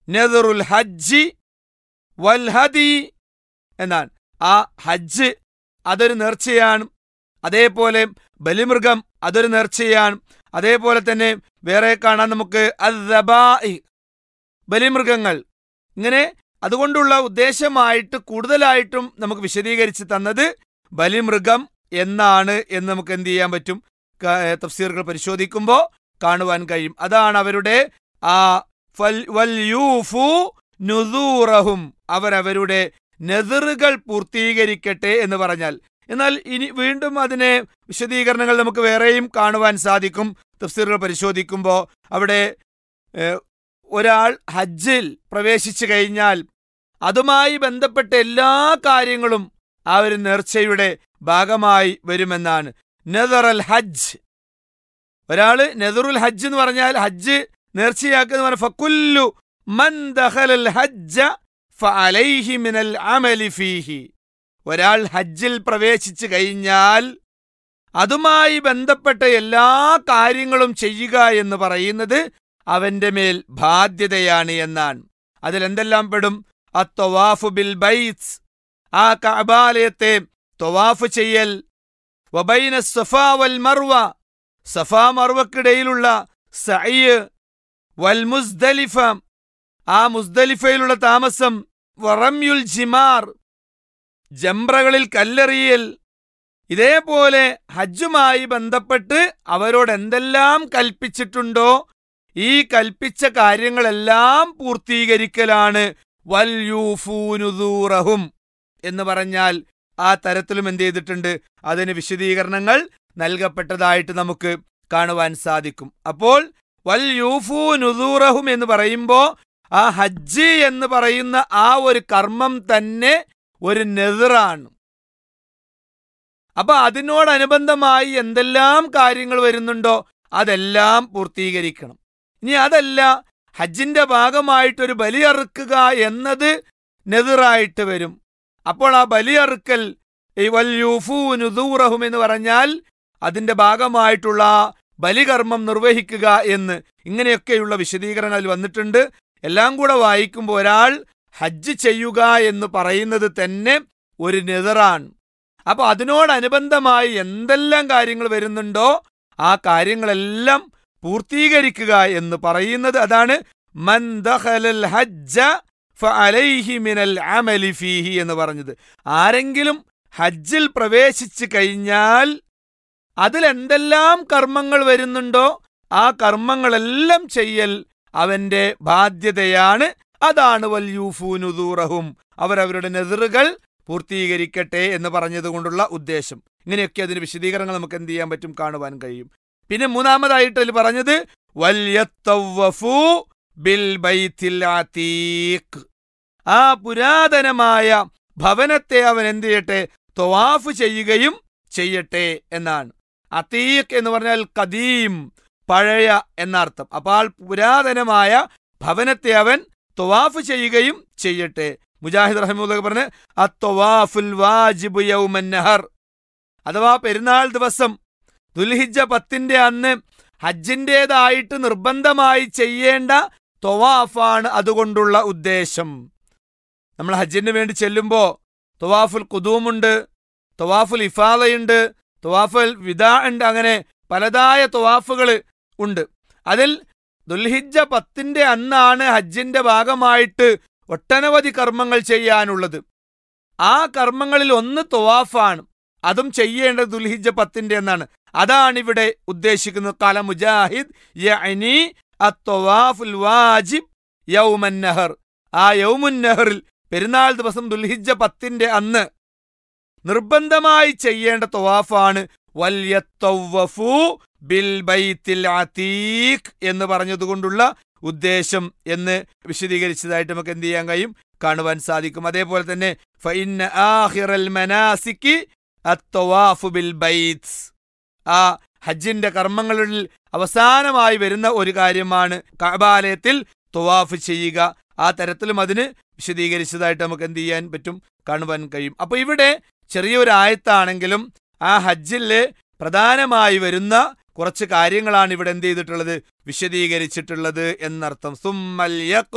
നെദറുൽ ഹജ്ജി വൽ ഹദി എന്നാണ് ആ ഹജ്ജ് അതൊരു നേർച്ചയാണ് അതേപോലെ ബലിമൃഗം അതൊരു നേർച്ചയാണ് അതേപോലെ തന്നെ വേറെ കാണാൻ നമുക്ക് അദ്ദബാഇ ബലിമൃഗങ്ങൾ ഇങ്ങനെ അതുകൊണ്ടുള്ള ഉദ്ദേശമായിട്ട് കൂടുതലായിട്ടും നമുക്ക് വിശദീകരിച്ച് തന്നത് ബലിമൃഗം എന്നാണ് എന്ന് നമുക്ക് എന്ത് ചെയ്യാൻ പറ്റും ക- ഏ, തഫ്സീറുകൾ പരിശോധിക്കുമ്പോൾ കാണുവാൻ കഴിയും അതാണ് അവരുടെ ആ ഫൽ- വൽ യൂഫു നുദൂറഹും അവരവരുടെ നെതിറുകൾ പൂർത്തീകരിക്കട്ടെ എന്ന് പറഞ്ഞാൽ എന്നാൽ ഇനി വീണ്ടും അതിനെ വിശദീകരണങ്ങൾ നമുക്ക് വേറെയും കാണുവാൻ സാധിക്കും തഫ്സീറുകൾ പരിശോധിക്കുമ്പോൾ അവിടെ ഏ, ഒരാൾ ഹജ്ജിൽ പ്രവേശിച്ചു കഴിഞ്ഞാൽ അതുമായി ബന്ധപ്പെട്ട എല്ലാ കാര്യങ്ങളും ആ ഒരു നേർച്ചയുടെ ഭാഗമായി വരുമെന്നാണ് നെതറൽ ഹജ്ജ് ഒരാള് നെതറുൽ ഹജ്ജ് എന്ന് പറഞ്ഞാൽ ഹജ്ജ് നേർച്ചയാക്കുന്ന പറഞ്ഞ ഫക്കുല്ലു മൻ ദഖലൽ ഹജ്ജ ഫഅലൈഹി മിനൽ അമലി ഫീഹി ഒരാൾ ഹജ്ജിൽ പ്രവേശിച്ചു കഴിഞ്ഞാൽ അതുമായി ബന്ധപ്പെട്ട എല്ലാ കാര്യങ്ങളും ചെയ്യുക എന്ന് പറയുന്നത് അവന്റെ മേൽ ബാധ്യതയാണ് എന്നാണ് അതിലെന്തെല്ലാം പെടും അത്തൊവാഫു ബിൽ ബൈത്സ് ആ കഅബാലയത്തെ തൊവാഫ് ചെയ്യൽ വബൈന സഫാ വൽ മർവ സഫാ മർവക്കിടയിലുള്ള സഅയ് വൽ മുസ്ദലിഫ ആ മുസ്ദലിഫയിലുള്ള താമസം വറമ്യുൽ ജിമാർ ജംറകളിൽ കല്ലെറിയൽ ഇതേപോലെ ഹജ്ജുമായി ബന്ധപ്പെട്ട് അവരോട് എന്തെല്ലാം കൽപ്പിച്ചിട്ടുണ്ടോ ഈ കൽപ്പിച്ച കാര്യങ്ങളെല്ലാം പൂർത്തീകരിക്കലാണ് വൽ യൂഫൂനുദൂറഹും എന്ന് പറഞ്ഞാൽ ആ തരത്തിലും എന്ത് ചെയ്തിട്ടുണ്ട് അതിന് വിശദീകരണങ്ങൾ നൽകപ്പെട്ടതായിട്ട് നമുക്ക് കാണുവാൻ സാധിക്കും അപ്പോൾ വൽ യൂഫു നുദൂറഹും എന്ന് പറയുമ്പോൾ ആ ഹജ്ജ് എന്ന് പറയുന്ന ആ ഒരു കർമ്മം തന്നെ ഒരു നെതിറാണ് അപ്പൊ അതിനോടനുബന്ധമായി എന്തെല്ലാം കാര്യങ്ങൾ വരുന്നുണ്ടോ അതെല്ലാം പൂർത്തീകരിക്കണം ഇനി അതല്ല ഹജ്ജിന്റെ ഭാഗമായിട്ടൊരു ബലിയറുക്കുക എന്നത് നെതിറായിട്ട് വരും അപ്പോൾ ആ ബലിയറുക്കൽ ഈ വല്യൂഫൂനുദൂറഹും എന്ന് പറഞ്ഞാൽ അതിന്റെ ഭാഗമായിട്ടുള്ള ബലികർമ്മം നിർവഹിക്കുക എന്ന് ഇങ്ങനെയൊക്കെയുള്ള വിശദീകരണങ്ങൾ വന്നിട്ടുണ്ട് എല്ലാം കൂടെ വായിക്കുമ്പോൾ ഒരാൾ ഹജ്ജ് ചെയ്യുക എന്ന് പറയുന്നത് തന്നെ ഒരു നെതറാണ് അപ്പൊ അതിനോടനുബന്ധമായി എന്തെല്ലാം കാര്യങ്ങൾ വരുന്നുണ്ടോ ആ കാര്യങ്ങളെല്ലാം പൂർത്തീകരിക്കുക എന്ന് പറയുന്നത് അതാണ് മൻ ദഖലൽ ഹജ്ജ ഫഅലൈഹി മിനൽ അമലി ഫീഹി എന്ന് പറഞ്ഞത് ആരെങ്കിലും ഹജ്ജിൽ പ്രവേശിച്ചു കഴിഞ്ഞാൽ അതിൽ എന്തെല്ലാം കർമ്മങ്ങൾ വരുന്നുണ്ടോ ആ കർമ്മങ്ങളെല്ലാം ചെയ്യൽ അവന്റെ ബാധ്യതയാണ് അതാണ് വല്യൂഫൂനുദൂറഹും അവരവരുടെ നെതിറുകൾ പൂർത്തീകരിക്കട്ടെ എന്ന് പറഞ്ഞതുകൊണ്ടുള്ള ഉദ്ദേശം ഇങ്ങനെയൊക്കെ അതിന് വിശദീകരണങ്ങൾ നമുക്ക് എന്ത് ചെയ്യാൻ പറ്റും കാണുവാൻ കഴിയും പിന്നെ മൂന്നാമതായിട്ട് അതിൽ പറഞ്ഞത് വല്യത്തവ്വഫു ബിൽ ബൈത്തിൽ അതീഖ് ആ പുരാതനമായ ഭവനത്തെ അവൻ എന്ത് ചെയ്യട്ടെ തൊവാഫ് ചെയ്യുകയും ചെയ്യട്ടെ എന്നാണ് അതീഖ് എന്ന് പറഞ്ഞാൽ കദീം പഴയ എന്നർത്ഥം അപ്പോൾ പുരാതനമായ ഭവനത്തെ അവൻ തൊവാഫ് ചെയ്യുകയും ചെയ്യട്ടെ മുജാഹിദ് റഹ്മുല്ല പറഞ്ഞ് അത്തൊവാഫുൽ വാജിബു യൗമൻ നഹർ അഥവാ പെരുന്നാൾ ദിവസം ദുൽഹിജ പത്തിന്റെ അന്ന് ഹജ്ജിൻ്റെതായിട്ട് നിർബന്ധമായി ചെയ്യേണ്ട തൊവാഫാണ് അതുകൊണ്ടുള്ള ഉദ്ദേശം നമ്മൾ ഹജ്ജിന് വേണ്ടി ചെല്ലുമ്പോൾ തൊവാഫുൽ കുദൂമുണ്ട് തൊവാഫുൽ ഇഫാദയുണ്ട് തൊവാഫുൽ വിദാ ഉണ്ട് അങ്ങനെ പലതായ തൊവാഫുകൾ ഉണ്ട് അതിൽ ദുൽഹിജ പത്തിന്റെ അന്നാണ് ഹജ്ജിന്റെ ഭാഗമായിട്ട് ഒട്ടനവധി കർമ്മങ്ങൾ ചെയ്യാനുള്ളത് ആ കർമ്മങ്ങളിൽ ഒന്ന് തൊവാഫാണ് അതും ചെയ്യേണ്ടത് ദുൽഹിജ പത്തിന്റെ എന്നാണ് അതാണ് ഇവിടെ ഉദ്ദേശിക്കുന്നത് കാല മുജാഹിദ് യഅനി അത്തൊവാഫുൽ വാജിബ് യൗമൻ നഹർ ആ യൗമുൻ നഹറിൽ പെരുന്നാൾ ദിവസം ദുൽഹിജ പത്തിന്റെ അന്ന് നിർബന്ധമായി ചെയ്യേണ്ട തൊവാഫാണ് വല്യത്തവ്വഫു ബിൽ ബൈത്തിൽ അതീഖ് എന്ന് പറഞ്ഞതുകൊണ്ടുള്ള ഉദ്ദേശം എന്ന് വിശദീകരിച്ചതായിട്ട് നമുക്ക് എന്ത് ചെയ്യാൻ കഴിയും കാണുവാൻ സാധിക്കും അതേപോലെ തന്നെ ഫഇന്ന ആഖിറൽ മനാസിക്കി അത്തൊവാഫു ബിൽ ബൈത്സ് ആ ഹജ്ജിന്റെ കർമ്മങ്ങളിൽ അവസാനമായി വരുന്ന ഒരു കാര്യമാണ് കഅബാലയത്തിൽ തൊവാഫ് ചെയ്യുക ആ തരത്തിലും അതിന് വിശദീകരിച്ചതായിട്ട് നമുക്ക് എന്ത് ചെയ്യാൻ പറ്റും കാണുവാൻ കഴിയും അപ്പൊ ഇവിടെ ചെറിയൊരു ആയത്താണെങ്കിലും ആ ഹജ്ജില് പ്രധാനമായി വരുന്ന കുറച്ച് കാര്യങ്ങളാണ് ഇവിടെ എന്ത് ചെയ്തിട്ടുള്ളത് വിശദീകരിച്ചിട്ടുള്ളത് എന്നർത്ഥം സുമ്മൽ